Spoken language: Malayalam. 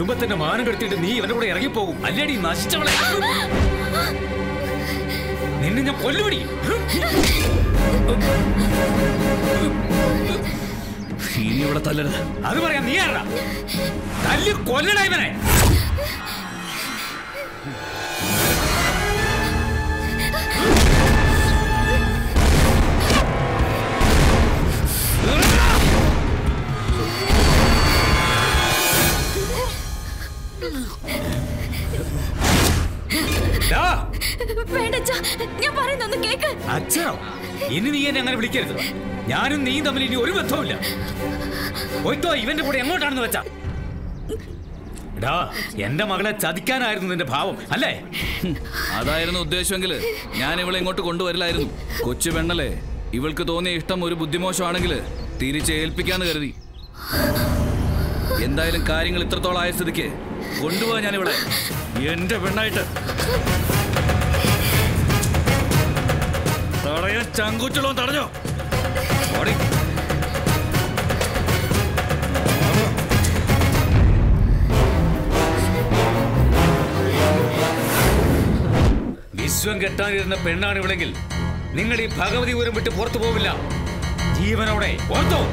കുടുംബത്തിന്റെ മാനം കെടുത്തിട്ട് നീ ഇവന്റെ കൂടെ ഇറങ്ങിപ്പോകും അല്ലേടി നശിച്ചവളെ നിന്നെ ഞാൻ കൊല്ലുപിടി ഇനി ഇവിടെ തല്ലരുത് അത് പറയാം നീ ആരടാ തല്ലി കൊല്ലടാ ഇവനെ ഡാ, വേണ്ട അച്ഛാ ഞാൻ പറയുന്നൊന്ന് കേക്ക് അച്ഛനോ ഇനി നീ എന്നെ അങ്ങനെ വിളിക്കരുത് ഞാനും നീയും തമ്മിൽ ഇനി ഒരു ബന്ധവുമില്ല പോയിട്ടോ ഇവന്റെ കൂടെ എങ്ങോട്ടാണെന്ന് വെച്ചാ ഡാ എന്റെ മകളെ ചതിക്കാനായിരുന്നു നിന്റെ ഭാവം അല്ലേ അതായിരുന്നു ഉദ്ദേശമെങ്കിൽ ഞാൻ ഇവളെ ഇങ്ങോട്ട് കൊണ്ടുവരില്ലായിരുന്നു കൊച്ചു പെണ്ണല്ലേ ഇവൾക്ക് തോന്നിയ ഇഷ്ടം ഒരു ബുദ്ധിമോശമാണെങ്കിൽ തിരിച്ച് ഏൽപ്പിക്കാന്ന് കരുതി എന്തായാലും കാര്യങ്ങൾ ഇത്രത്തോളം ആയ സ്ഥിതിക്ക് കൊണ്ടുപോവാ ഞാൻ ഇവിടെ എന്റെ പെണ്ണായിട്ട് തടയാൻ ചങ്കൂറ്റുള്ളവൻ തടഞ്ഞോ ഓടി വിശ്വം കെട്ടാനിരുന്ന പെണ്ണാണ് ഇവിടെങ്കിൽ നിങ്ങൾ ഈ ഭഗവതി ഊരം വിട്ട് പുറത്തു പോവില്ല ജീവനോടെ ഓർത്തോ